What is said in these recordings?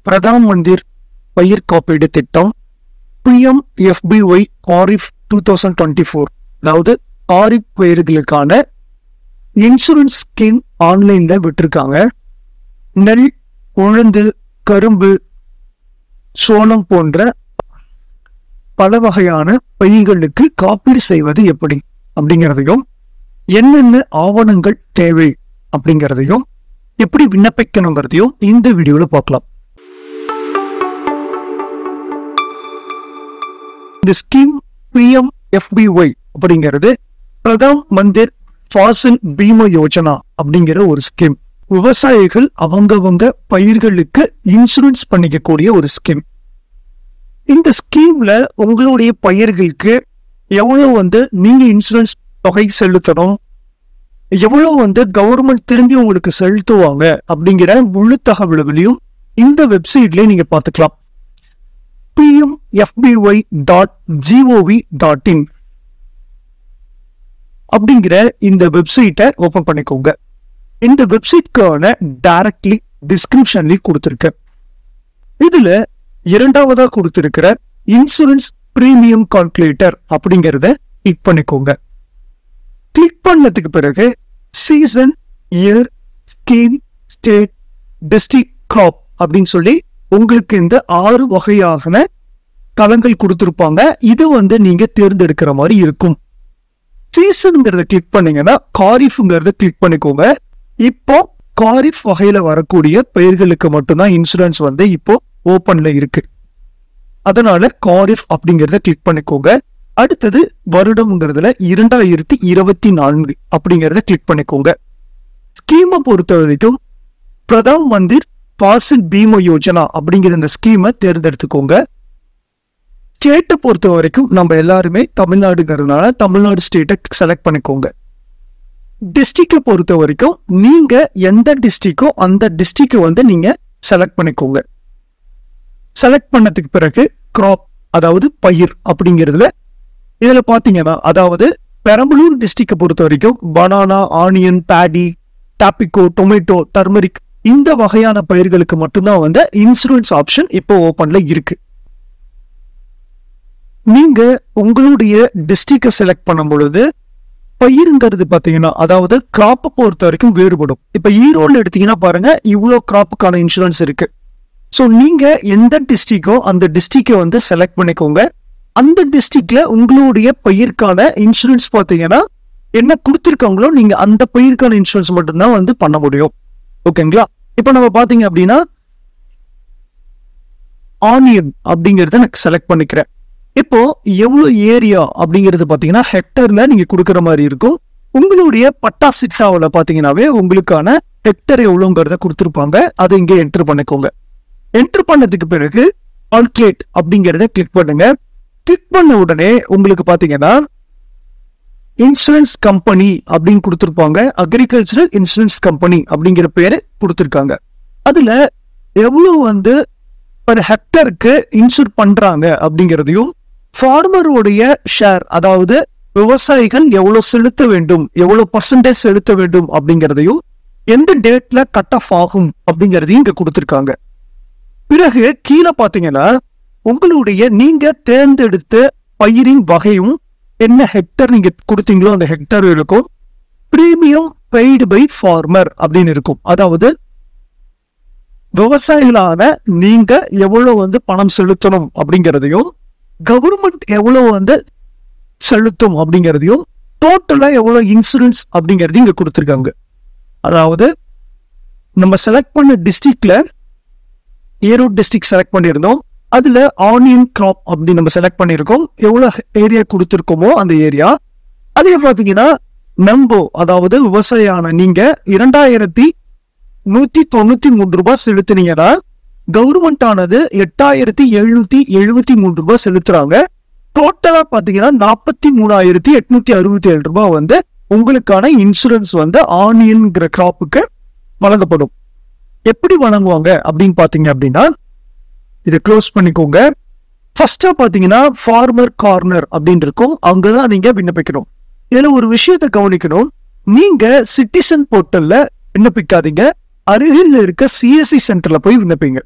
பிரதான் மந்திர் பயிர் காப்பீடு திட்டம் PM FBY kharif two thousand twenty four அதாவது காரிஃப் பயிர்களுக்கான இன்சூரன்ஸ் ஸ்கீம் ஆன்லைன்ல விட்டிருக்காங்க நெல் உளுந்து கரும்பு சோளம் போன்ற பல வகையான பயிர்களுக்கு காப்பீடு செய்வது எப்படி அப்படிங்கிறதையும் என்னென்ன ஆவணங்கள் தேவை அப்படிங்கிறதையும் எப்படி விண்ணப்பிக்கணுங்கிறதையும் இந்த வீடியோல பார்க்கலாம் இந்த ஸ்கீம் பிஎம் எஃபிஒய் அப்படிங்கிறது பிரதான் மந்திர் ஃபாசில் பீம யோஜனா அப்படிங்கிற ஒரு ஸ்கீம் விவசாயிகள் அவங்கவங்க பயிர்களுக்கு இன்சூரன்ஸ் பண்ணிக்கக்கூடிய ஒரு ஸ்கீம் இந்த ஸ்கீம்ல உங்களுடைய பயிர்களுக்கு எவ்வளவு வந்து நீங்க இன்சூரன்ஸ் தொகை செலுத்தணும் எவ்வளவு வந்து கவர்மெண்ட் திரும்பி உங்களுக்கு செலுத்துவாங்க அப்படிங்கிற முழு தகவல்களையும் இந்த வெப்சைட்ல நீங்க பார்த்துக்கலாம் PMFBY dot GOV dot in அப்படிங்கிற இந்த வெப்சைட்டை ஓபன் பண்ணிக்கோங்க இந்த வெப்சைட்கான டைரக்ட்லி டிஸ்கிரிப்ஷன்லயும் கொடுத்துருக்கேன் இதுல இரண்டாவதா கொடுத்திருக்கிற இன்சூரன்ஸ் பிரீமியம் கால்குலேட்டர் அப்படிங்கறத கிளிக் பண்ணிக்கோங்க கிளிக் பண்ணதுக்கு பிறகு season year scheme state district crop அப்படின்னு சொல்லி உங்களுக்கு இந்த ஆறு வகையான களங்கள் கொடுத்திருப்பாங்க இது வந்து நீங்க தேர்ந்தெடுக்கிற மாதிரி இருக்கும் சீசன்ங்கிறத கிளிக் பண்ணீங்கன்னா காரிஃப்ங்கிறத கிளிக் பண்ணிக்கோங்க இப்போ காரிஃப் வகையில வரக்கூடிய பயிர்களுக்கு மட்டும்தான் இன்சூரன்ஸ் வந்து இப்போ ஓபன்ல இருக்கு அதனால காரிஃப் அப்படிங்கறத கிளிக் பண்ணிக்கோங்க அடுத்தது வருடம்ங்கிறதுல இரண்டாயிரத்தி இருபத்தி நான்கு அப்படிங்கறத கிளிக் பண்ணிக்கோங்க ஸ்கீமை பொறுத்த வரைக்கும் பிரதான் மந்திர் பாசில் பீம யோஜனா அப்படிங்கிற இந்த ஸ்கீமை தேர்ந்தெடுத்துக்கோங்க ஸ்டேட்டை பொறுத்த வரைக்கும் நம்ம எல்லாருமே தமிழ்நாடுங்கிறதுனால தமிழ்நாடு ஸ்டேட்டை செலக்ட் பண்ணிக்கோங்க டிஸ்ட்ரிக்டை பொறுத்த வரைக்கும் நீங்க எந்த டிஸ்ட்ரிக்கோ அந்த டிஸ்ட்ரிக்ட் வந்து நீங்க செலக்ட் பண்ணிக்கோங்க செலக்ட் பண்ணதுக்கு பிறகு கிராப் அதாவது பயிர் அப்படிங்கிறதுல இதுல பாத்தீங்கன்னா அதாவது பெரம்பலூர் டிஸ்ட்ரிக்டை பொறுத்த வரைக்கும் banana onion paddy tapioca tomato turmeric இந்த வகையான பயிர்களுக்கு மட்டும்தான் வந்து இன்சூரன்ஸ் ஆப்ஷன் இப்போ ஓபன்ல இருக்கு நீங்க உங்களுடைய டிஸ்ட்ரிக்டை செலக்ட் பண்ணும் பொழுது பயிருங்கிறது பாத்தீங்கன்னா அதாவது கிராப்பை பொறுத்த வரைக்கும் வேறுபடும் இப்ப ஈரோடு எடுத்தீங்கன்னா பாருங்க இவ்வளோ கிராப்புக்கான இன்சூரன்ஸ் இருக்கு ஸோ நீங்க எந்த டிஸ்ட்ரிக்டோ அந்த டிஸ்ட்ரிக்டை வந்து செலக்ட் பண்ணிக்கோங்க அந்த டிஸ்ட்ரிக்ட்ல உங்களுடைய பயிருக்கான இன்சூரன்ஸ் பார்த்தீங்கன்னா என்ன கொடுத்துருக்காங்களோ நீங்க அந்த பயிருக்கான இன்சூரன்ஸ் மட்டும்தான் வந்து பண்ண முடியும் ஓகேங்களா இப்போ நம்ம பாத்தீங்க அப்படின்னா ஆனியன் அப்படிங்கறத நான் செலக்ட் பண்ணிக்கிறேன் இப்போ எவ்வளவு ஏரியா அப்படிங்கிறது பாத்தீங்கன்னா ஹெக்டர்ல நீங்க கொடுக்குற மாதிரி இருக்கும் உங்களுடைய பட்டா சிட்டாவில் பாத்தீங்கன்னாவே உங்களுக்கான ஹெக்டர் எவ்வளோங்கிறத கொடுத்துருப்பாங்க அதை இங்கே என்டர் பண்ணிக்கோங்க என்டர் பண்ணதுக்கு பிறகு கால்குலேட் அப்படிங்கிறத கிளிக் பண்ணுங்க கிளிக் பண்ண உடனே உங்களுக்கு பாத்தீங்கன்னா இன்சூரன்ஸ் கம்பெனி அப்படின்னு கொடுத்துருப்பாங்க அக்ரிகல்ச்சரல் இன்சூரன்ஸ் கம்பெனி அப்படிங்கிற பேரு கொடுத்துருக்காங்க அதுல எவ்வளவு வந்து ஒரு ஹெக்டருக்கு இன்சூர் பண்றாங்க அப்படிங்கிறதையும் ஃபார்மருடைய ஷேர் அதாவது விவசாயிகள் எவ்வளவு செலுத்த வேண்டும் எவ்வளவு பர்சன்டேஜ் செலுத்த வேண்டும் அப்படிங்கிறதையும் எந்த டேட்ல கட் ஆஃப் ஆகும் அப்படிங்கிறதையும் இங்க கொடுத்துருக்காங்க பிறகு கீழே பாத்தீங்கன்னா உங்களுடைய நீங்க தேர்ந்தெடுத்த பயிரின் வகையும் என்ன ஹெக்டர் நீங்க கொடுத்தீங்களோ அந்த ஹெக்டர் இருக்கும் பிரீமியம் பெய்டு பை ஃபார்மர் அப்படின்னு இருக்கும் அதாவது விவசாயிகளான நீங்க எவ்வளவு வந்து பணம் செலுத்தணும் அப்படிங்கிறதையும் கவர்மெண்ட் எவ்வளவு வந்து செலுத்தும் அப்படிங்கிறதையும் டோட்டலா எவ்வளவு இன்சூரன்ஸ் அப்படிங்கறதையும் இங்க கொடுத்துருக்காங்க அதாவது நம்ம செலக்ட் பண்ண டிஸ்ட்ரிக்ட்ல ஈரோடு டிஸ்ட்ரிக்ட் செலக்ட் பண்ணியிருந்தோம் அதுல ஆனியன் கிராப் அப்படி நம்ம செலக்ட் பண்ணியிருக்கோம் எவ்வளவு ஏரியா கொடுத்துருக்கோமோ அந்த ஏரியா அதே பாத்தீங்கன்னா நம்போ அதாவது விவசாயான நீங்க இரண்டாயிரத்தி நூத்தி தொண்ணூத்தி மூன்று ரூபாய் செலுத்தினீங்கன்னா கவர்மெண்ட் ஆனது எட்டாயிரத்தி எழுநூத்தி எழுபத்தி மூன்று ரூபாய் செலுத்துறாங்க டோட்டலா பாத்தீங்கன்னா நாற்பத்தி மூணாயிரத்தி எட்நூத்தி அறுபத்தி ஏழு ரூபாய் வந்து உங்களுக்கான இன்சூரன்ஸ் வந்து ஆனியன்ங்கிற கிராப்புக்கு வழங்கப்படும் எப்படி வழங்குவாங்க அப்படின்னு பாத்தீங்க அப்படின்னா இதை க்ளோஸ் பண்ணிக்கோங்க ஃபர்ஸ்டா பாத்தீங்கன்னா ஃபார்மர் கார்னர் அப்படின்னு இருக்கும் அங்கதான் நீங்க விண்ணப்பிக்கணும் இதுல ஒரு விஷயத்தை கவனிக்கணும் நீங்க சிட்டிசன் போர்ட்டல்ல விண்ணப்பிக்காதீங்க அருகில் இருக்க சிஎஸ்சி சென்டர்ல போய் விண்ணப்பிங்க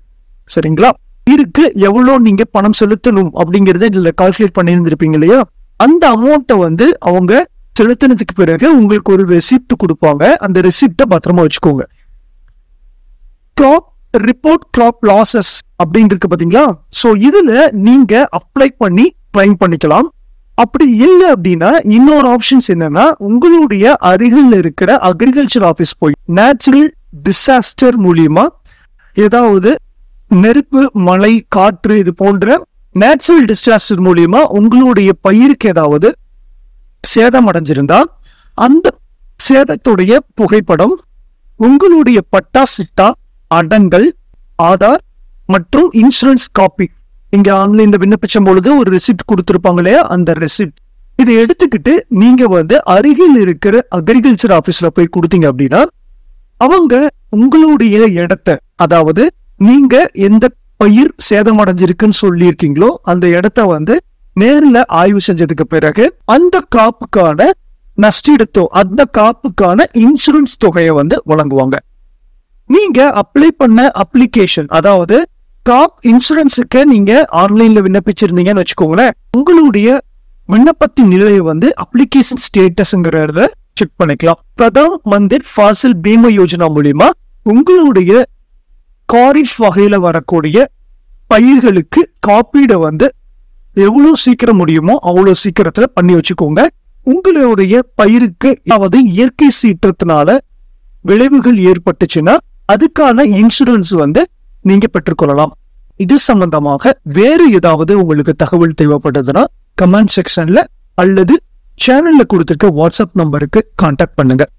சரிங்களா இருக்கு எவ்வளவு நீங்க பணம் செலுத்தணும் அப்படிங்கறத இதுல கால்குலேட் பண்ணியிருந்திருப்பீங்க இல்லையா அந்த அமௌண்ட்டை வந்து அவங்க செலுத்தினதுக்கு பிறகு உங்களுக்கு ஒரு ரெசிப்ட் கொடுப்பாங்க அந்த ரெசிப்டை பத்திரமா வச்சுக்கோங்க கிராப் ரிப்போர்ட் கிராப் லாசஸ் அப்படின்னு இருக்கு பாத்தீங்களா சோ இதுல நீங்க அப்ளை பண்ணி கிளைம் பண்ணிக்கலாம் அப்படி இல்லை அப்படின்னா இன்னொரு ஆப்ஷன்ஸ் என்னன்னா உங்களுடைய அருகில் இருக்கிற அக்ரிகல்ச்சர் ஆபீஸ் போய் நேச்சுரல் டிசாஸ்டர் மூலியமா ஏதாவது நெருப்பு மழை காற்று இது போன்ற நேச்சுரல் டிசாஸ்டர் மூலியமா உங்களுடைய பயிருக்கு ஏதாவது சேதம் அடைஞ்சிருந்தா அந்த சேதத்துடைய புகைப்படம் உங்களுடைய பட்டா சிட்டா அடங்கல் ஆதார் மற்றும் இன்சூரன்ஸ் காப்பி இங்க ஆன்லைன்ல விண்ணப்பிச்சும் பொழுது ஒரு ரெசிப்ட் கொடுத்திருப்பாங்க இல்லையா அந்த ரெசிப்ட் இதை எடுத்துக்கிட்டு நீங்க வந்து அருகில் இருக்கிற அக்ரிகல்ச்சர் ஆபீஸ்ல போய் கொடுத்தீங்க அப்படின்னா அவங்க உங்களுடைய இடத்த அதாவது நீங்க எந்த பயிர் சேதமடைஞ்சிருக்குன்னு சொல்லியிருக்கீங்களோ அந்த இடத்த வந்து நேர்ல ஆய்வு செஞ்சதுக்கு பிறகு அந்த காப்புக்கான நஷ்டீடத்தோ அந்த காப்புக்கான இன்சூரன்ஸ் தொகையை வந்து வழங்குவாங்க நீங்க அப்ளை பண்ண அப்ளிகேஷன் அதாவது காப் இன்சூரன்ஸுக்கு நீங்க ஆன்லைன்ல விண்ணப்பிச்சிருந்தீங்கன்னு வச்சுக்கோங்களேன் உங்களுடைய விண்ணப்பத்தின் நிலையை வந்து அப்ளிகேஷன் ஸ்டேட்டஸ்ங்கிறத செக் பண்ணிக்கலாம் பிரதான் மந்திர் ஃபாசில் பீம யோஜனா மூலியமா உங்களுடைய காரிஃப் வகையில வரக்கூடிய பயிர்களுக்கு காப்பீடை வந்து எவ்வளவு சீக்கிரம் முடியுமோ அவ்வளவு சீக்கிரத்துல பண்ணி வச்சுக்கோங்க உங்களுடைய பயிருக்கு அதாவது இயற்கை சீற்றத்தினால விளைவுகள் ஏற்பட்டுச்சுன்னா அதுக்கான இன்சூரன்ஸ் வந்து நீங்க பெற்றுக்கொள்ளலாம் இது சம்பந்தமாக வேறு ஏதாவது உங்களுக்கு தகவல் தேவைப்பட்டதுன்னா கமெண்ட் செக்ஷன்ல அல்லது சேனல்ல கொடுத்திருக்க வாட்ஸ்அப் நம்பருக்கு கான்டாக்ட் பண்ணுங்க